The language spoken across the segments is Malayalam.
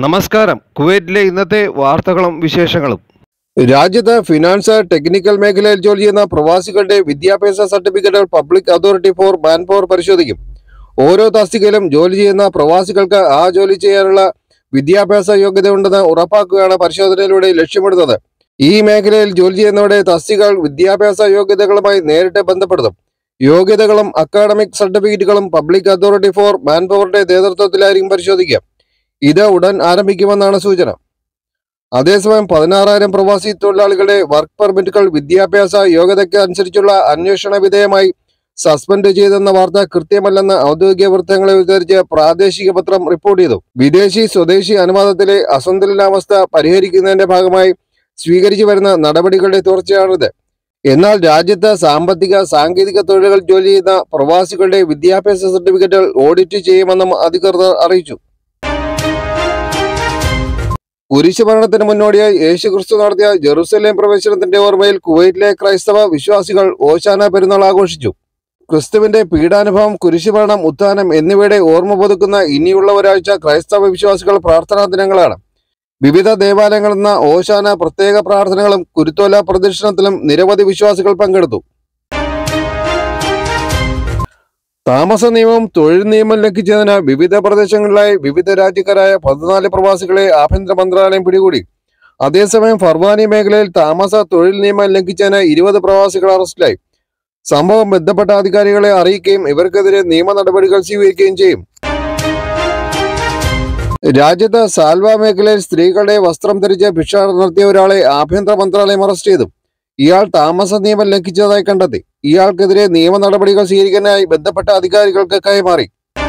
നമസ്കാരം കുവൈറ്റിലെ ഇന്നത്തെ വാർത്തകളും വിശേഷങ്ങളും രാജ്യത്ത് ഫിനാൻസ് ടെക്നിക്കൽ മേഖലയിൽ ജോലി ചെയ്യുന്ന പ്രവാസികളുടെ വിദ്യാഭ്യാസ സർട്ടിഫിക്കറ്റുകൾ പബ്ലിക് അതോറിറ്റി ഫോർ മാൻപവർ പരിശോധിക്കും ഓരോ തസ്തികയിലും ജോലി ചെയ്യുന്ന പ്രവാസികൾക്ക് ആ ജോലി ചെയ്യാനുള്ള വിദ്യാഭ്യാസ യോഗ്യത ഉണ്ടെന്ന് ഉറപ്പാക്കുകയാണ് പരിശോധനയിലൂടെ ലക്ഷ്യമിടുന്നത് ഈ മേഖലയിൽ ജോലി ചെയ്യുന്നവരുടെ തസ്തികകൾ വിദ്യാഭ്യാസ യോഗ്യതകളുമായി നേരിട്ട് ബന്ധപ്പെടുത്തും യോഗ്യതകളും അക്കാഡമിക് സർട്ടിഫിക്കറ്റുകളും പബ്ലിക് അതോറിറ്റി ഫോർ മാൻപവറിന്റെ നേതൃത്വത്തിലായിരിക്കും പരിശോധിക്കുക ഇത് ഉടൻ ആരംഭിക്കുമെന്നാണ് സൂചന അതേസമയം പതിനാറായിരം പ്രവാസി തൊഴിലാളികളുടെ വർക്ക് പെർമിറ്റുകൾ വിദ്യാഭ്യാസ യോഗ്യതയ്ക്ക് അനുസരിച്ചുള്ള അന്വേഷണ വിധേയമായി സസ്പെൻഡ് ചെയ്തെന്ന വാർത്ത കൃത്യമല്ലെന്ന് ഔദ്യോഗിക വൃത്തങ്ങളെ ഉദ്ധരിച്ച് പ്രാദേശിക പത്രം റിപ്പോർട്ട് ചെയ്തു വിദേശി സ്വദേശി അനുവാദത്തിലെ അസന്തുലനാവസ്ഥ പരിഹരിക്കുന്നതിന്റെ ഭാഗമായി സ്വീകരിച്ചു വരുന്ന നടപടികളുടെ തുടർച്ചയാണിത് എന്നാൽ രാജ്യത്ത് സാമ്പത്തിക സാങ്കേതിക തൊഴിലുകൾ ജോലി ചെയ്യുന്ന പ്രവാസികളുടെ വിദ്യാഭ്യാസ സർട്ടിഫിക്കറ്റുകൾ ഓഡിറ്റ് ചെയ്യുമെന്നും അധികൃതർ അറിയിച്ചു കുരിശുമരണത്തിന് മുന്നോടിയായി യേശു ക്രിസ്തു നടത്തിയ ജെറുസലേം പ്രവേശനത്തിന്റെ ഓർമ്മയിൽ കുവൈറ്റിലെ ക്രൈസ്തവ വിശ്വാസികൾ ഓശാന പെരുന്നാൾ ആഘോഷിച്ചു ക്രിസ്തുവിന്റെ പീഡാനുഭവം കുരിശുമരണം ഉത്ഥാനം എന്നിവയുടെ ഓർമ്മ പുതുക്കുന്ന ഇനിയുള്ള ഒരാഴ്ച ക്രൈസ്തവ വിശ്വാസികൾ പ്രാർത്ഥനാ ദിനങ്ങളാണ് വിവിധ ദേവാലയങ്ങളിൽ നിന്ന് ഓശാന പ്രത്യേക പ്രാർത്ഥനകളും കുരുത്തോല പ്രദക്ഷിണത്തിലും നിരവധി വിശ്വാസികൾ പങ്കെടുത്തു താമസ നിയമം തൊഴിൽ നിയമം ലംഘിച്ചതിന് വിവിധ പ്രദേശങ്ങളിലായി വിവിധ രാജ്യക്കാരായ പതിനാല് പ്രവാസികളെ ആഭ്യന്തര മന്ത്രാലയം പിടികൂടി അതേസമയം ഫർവാനി മേഖലയിൽ താമസ തൊഴിൽ നിയമം ലംഘിച്ചതിന് ഇരുപത് പ്രവാസികൾ അറസ്റ്റിലായി സംഭവം ബന്ധപ്പെട്ട അധികാരികളെ അറിയിക്കുകയും ഇവർക്കെതിരെ നിയമ നടപടികൾ സ്വീകരിക്കുകയും ചെയ്യും രാജ്യത്ത് സാൽവ മേഖലയിൽ സ്ത്രീകളുടെ വസ്ത്രം ധരിച്ച് ഭിക്ഷാടനം നടത്തിയ ഒരാളെ ആഭ്യന്തര മന്ത്രാലയം അറസ്റ്റ് ചെയ്തു ഇയാൾ താമസ നിയമം ലംഘിച്ചതായി കണ്ടെത്തി ഇയാൾക്കെതിരെ നിയമ നടപടികൾ സ്വീകരിക്കാനായി ബന്ധപ്പെട്ട അധികാരികൾക്ക് കൈമാറി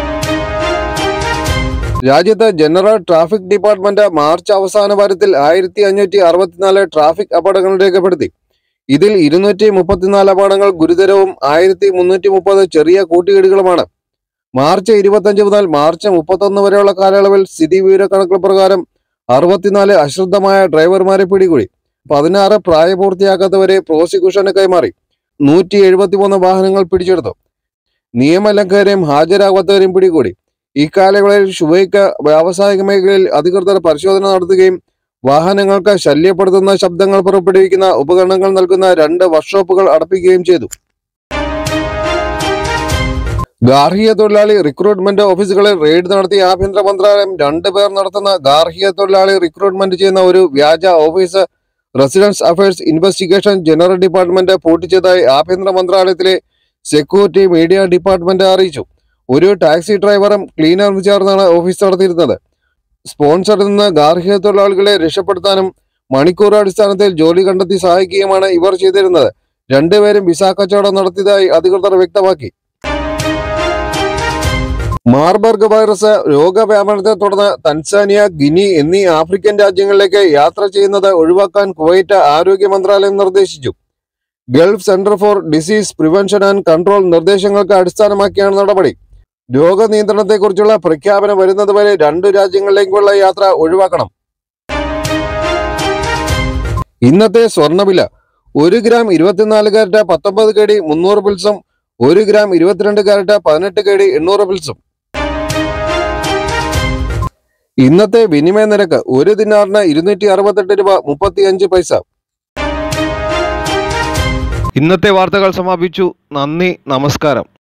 രാജ്യത്ത് ജനറൽ ട്രാഫിക് ഡിപ്പാർട്ട്മെന്റ് മാർച്ച് അവസാന വാരത്തിൽ ആയിരത്തി അഞ്ഞൂറ്റി അറുപത്തിനാല് ട്രാഫിക് അപകടങ്ങൾ രേഖപ്പെടുത്തി ഇതിൽ ഇരുന്നൂറ്റി മുപ്പത്തിനാല് അപകടങ്ങൾ ഗുരുതരവും ആയിരത്തി മുന്നൂറ്റി മുപ്പത് ചെറിയ കൂട്ടിയിടികളുമാണ് മാർച്ച് ഇരുപത്തഞ്ച് മുതൽ മാർച്ച് മുപ്പത്തൊന്ന് വരെയുള്ള കാലയളവിൽ സ്ഥിതി വിവരക്കണക്കുകൾ പ്രകാരം അറുപത്തിനാല് അശ്രദ്ധമായ ഡ്രൈവർമാരെ പിടികൂടി പതിനാറ് പ്രായപൂർത്തിയാക്കാത്തവരെ പ്രോസിക്യൂഷന് കൈമാറി നൂറ്റി എഴുപത്തിമൂന്ന് വാഹനങ്ങൾ പിടിച്ചെടുത്തു നിയമലംഘകരെയും ഹാജരാകാത്തവരെയും പിടികൂടി ഇക്കാലയളവിൽ ഷുവൈക്ക് വ്യാവസായിക മേഖലയിൽ അധികൃതർ പരിശോധന നടത്തുകയും വാഹനങ്ങൾക്ക് ശല്യപ്പെടുത്തുന്ന ശബ്ദങ്ങൾ പുറപ്പെടുവിക്കുന്ന ഉപകരണങ്ങൾ നൽകുന്ന രണ്ട് വർക്ക്ഷോപ്പുകൾ അടപ്പിക്കുകയും ചെയ്തു ഗാർഹിക തൊഴിലാളി റിക്രൂട്ട്മെന്റ് ഓഫീസുകളിൽ റെയ്ഡ് നടത്തിയ ആഭ്യന്തര മന്ത്രാലയം രണ്ടു പേർ നടത്തുന്ന ഗാർഹിക തൊഴിലാളി റിക്രൂട്ട്മെന്റ് ചെയ്യുന്ന ഒരു വ്യാജ office residence affairs investigation general department പൂട്ടിച്ചതായി ആഭ്യന്തര മന്ത്രാലയത്തിലെ സെക്യൂരിറ്റി മീഡിയ ഡിപ്പാർട്ട്മെന്റ് അറിയിച്ചു ഒരു ടാക്സി ഡ്രൈവറും ക്ലീനറും ചേർന്നാണ് ഓഫീസ് നടത്തിയിരുന്നത് സ്പോൺസറിൽ നിന്ന് ഗാർഹിക തൊഴിലാളികളെ രക്ഷപ്പെടുത്താനും മണിക്കൂർ അടിസ്ഥാനത്തിൽ ജോലി കണ്ടെത്തി സഹായിക്കുകയുമാണ് ഇവർ ചെയ്തിരുന്നത് രണ്ടുപേരും വിസ കച്ചവടം നടത്തിയതായി അധികൃതർ വ്യക്തമാക്കി മാർബർഗ് വൈറസ് രോഗവ്യാപനത്തെ തുടർന്ന് തൻസാനിയ ഗിനി എന്നീ ആഫ്രിക്കൻ രാജ്യങ്ങളിലേക്ക് യാത്ര ചെയ്യുന്നത് ഒഴിവാക്കാൻ കുവൈറ്റ് ആരോഗ്യ മന്ത്രാലയം നിർദ്ദേശിച്ചു Gulf Centre for disease prevention and control നിർദ്ദേശങ്ങൾക്ക് അടിസ്ഥാനമാക്കിയാണ് നടപടി രോഗനിയന്ത്രണത്തെക്കുറിച്ചുള്ള പ്രഖ്യാപനം വരുന്നതുവരെ രണ്ടു രാജ്യങ്ങളിലേക്കുള്ള യാത്ര ഒഴിവാക്കണം ഇന്നത്തെ സ്വർണ്ണവില ഒരു ഗ്രാം ഇരുപത്തിനാല് കാരറ്റ് പത്തൊമ്പത് കെ ഡി മുന്നൂറ് പിൽസും ഒരു ഗ്രാം ഇരുപത്തിരണ്ട് കാരറ്റ് പതിനെട്ട് കെ ഡി എണ്ണൂറ് പിൽസും ഇന്നത്തെ വിനിമയ നിരക്ക് ഒരു ദിനാറിന് ഇരുന്നൂറ്റി അറുപത്തെട്ട് രൂപ മുപ്പത്തി അഞ്ച് പൈസ ഇന്നത്തെ വാർത്തകൾ സമാപിച്ചു നന്ദി നമസ്കാരം